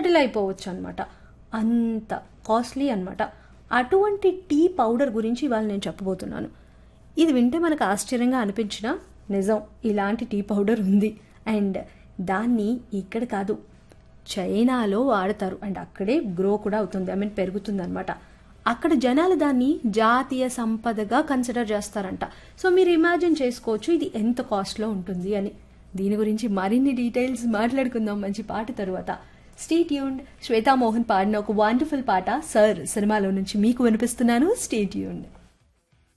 settle అయిపోవచ్చు అనమాట అంత కాస్ట్లీ అనమాట అటువంటి టీ పౌడర్ గురించి ఇవాళ నేను చెప్పబోతున్నాను ఇది వింటే మనకు ఆశ్చర్యంగా అనిపించిన నిజం ఇలాంటి టీ పౌడర్ ఉంది అండ్ దాన్ని ఇక్కడ కాదు చైనాలో వాడతారు అండ్ అక్కడే గ్రో కూడా అవుతుంది ఐ మీన్ పెరుగుతుంది అనమాట అక్కడ జనాలు దాన్ని జాతీయ సంపదగా కన్సిడర్ చేస్తారంట సో మీరు ఇమాజిన్ చేసుకోవచ్చు ఇది ఎంత కాస్ట్లో ఉంటుంది అని దీని గురించి మరిన్ని డీటెయిల్స్ మాట్లాడుకుందాం మంచి పాట తరువాత స్టీ ట్యూన్డ్ శ్వేతా మోహన్ పాడిన ఒక వండర్ఫుల్ పాట సర్ సినిమాలో నుంచి మీకు వినిపిస్తున్నాను స్టే ట్యూన్డ్